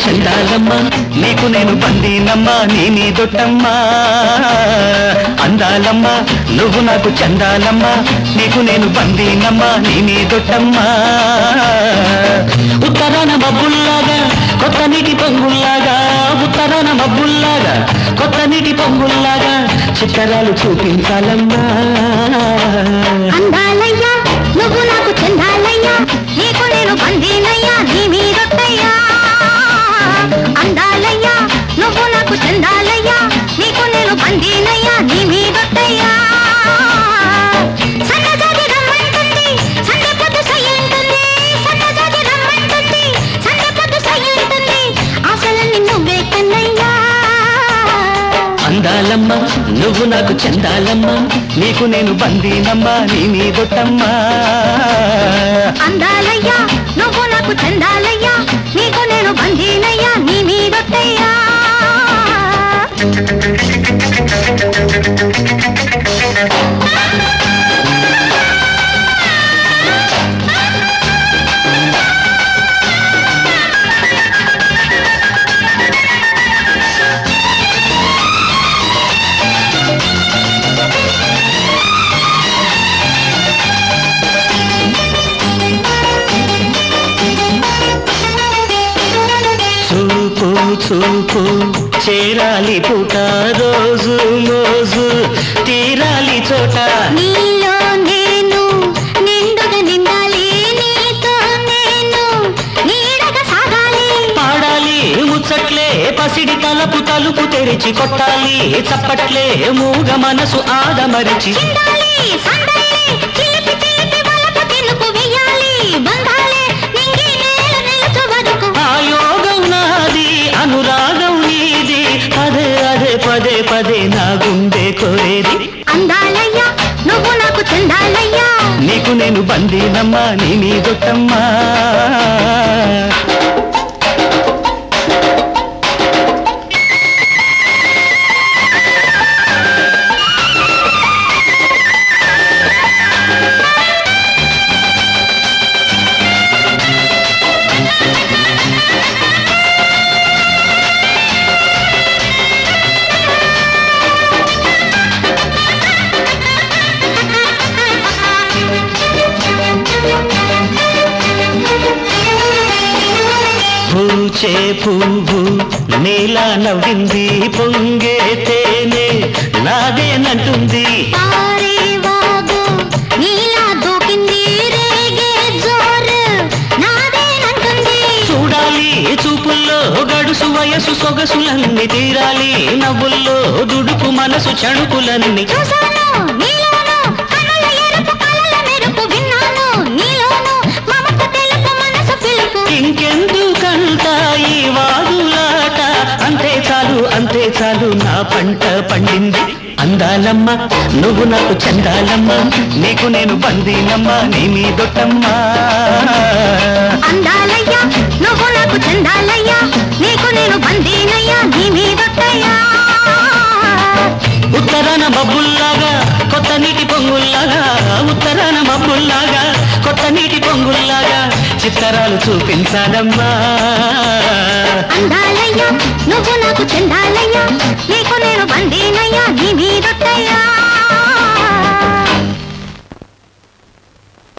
చందాలమ్మ నీకు నేను బందీనమ్మ నీ మీదొట్టమ్మ అందాలమ్మ నువ్వు నాకు చందాలమ్మ నీకు నేను బందీనమ్మ నీ మీదొట్టమ్మ ఉత్తరాన మబ్బుల్లాగా కొత్త నీటి పొంగుల్లాగా ఉత్తరాన మబ్బుల్లాగా కొత్త నీటి పొంగుల్లాగా చిత్తరాలు చూపించాలమ్మా అందాలయ్యా నువ్వు నాకు చెందాలయ్యా నీకు నేను బందీనయ్యా నీ మీదొట్టయ్యా అందాలయ్యా నువ్వు నాకు చెందాలయ్యా నీకు నేను బందీనయ్యా నీ మీదొట్టయ్యా సన్నజాజి రమ్మంటుంది సందె పొద్దు సయ్యంటుంది సన్నజాజి రమ్మంటుంది సందె పొద్దు సయ్యంటుంది ఆశలన్నీ నువ్వే కన్నయ్యా అందాలమ్మ నువ్వు నాకు చందాలమ్మ నీకు నేను బందీనమ్మ నీ మీదొట్టమ్మా అందాలయ్యా నువ్వు నాకు చందాలయ్యా నీకు నేను బందీనయ్యా నీ మీదొట్టయ్యా చూపు చూపు చేరాలి పూట రోజు మోజు తీరాలి చోట నీలో నేను నిండుగా నిండాలి నీతో నేను నీడగా సాగాలి పాడాలి ముచ్చట్లే పసిడి తలపు తలుపు తెరిచి కొట్టాలి చప్పట్లే మూగ మనసు ఆదమరిచి చిందాలి సందడి చిలిపి చిలిపి వలపు తినుకు వెయ్యాలి బంధాలే నింగి నేల నిలుచు వరకు ఆ యోగం నాది అనురాగం నీది అదే అదే పదే పదే నా గుండె కోరేది అందాలయ్యా నువ్వు నాకు చందాలయ్యా నీకు నేను బందీనమ్మా నీ మీదొట్టమ్మా పూచే పువ్వు నీలా నవ్వింది పొంగే తేనె నాదేనంటుంది పారే వాగు నీలా దూకింది రేగే జోరు నాదేనంటుంది చూడాలి చూపుల్లో గడుసు వయసు సొగసులన్నీ తీరాలి నవ్వుల్లో దుడుకు మనసు చణుకులన్నీ చూశాను నీలోను కనుల ఎరుపు కలల మెరుపు విన్నాను నీలోను మమత తెలుపు మనసు పిలుపు ఇంకెందుకంట ఈ వాదులాట అంతే చాలు అంతే చాలు నా పంట పండింది అందాలమ్మ నువ్వు నాకు చందాలమ్మ నీకు నేను బందీనమ్మ నీ మీదొట్టమ్మా అందాలయ్యా నువ్వు నాకు చందాలయ్యా నీకు నేను బందీనయ్యా నీ మీదొట్టయ్యా ఉత్తరాన మబ్బుల్లాగా కొత్త నీటి పొంగుల్లాగా ఉత్తరాన మబ్బుల్లాగా కొత్త నీటి పొంగుల్లాగా చిత్తరాలు చూపించాలమ్మా అందాలయ్యా నువ్వు నాకు చందాలయ్యా నీకు నేను బందీనయ్యా నీ మీదొట్టయ్యా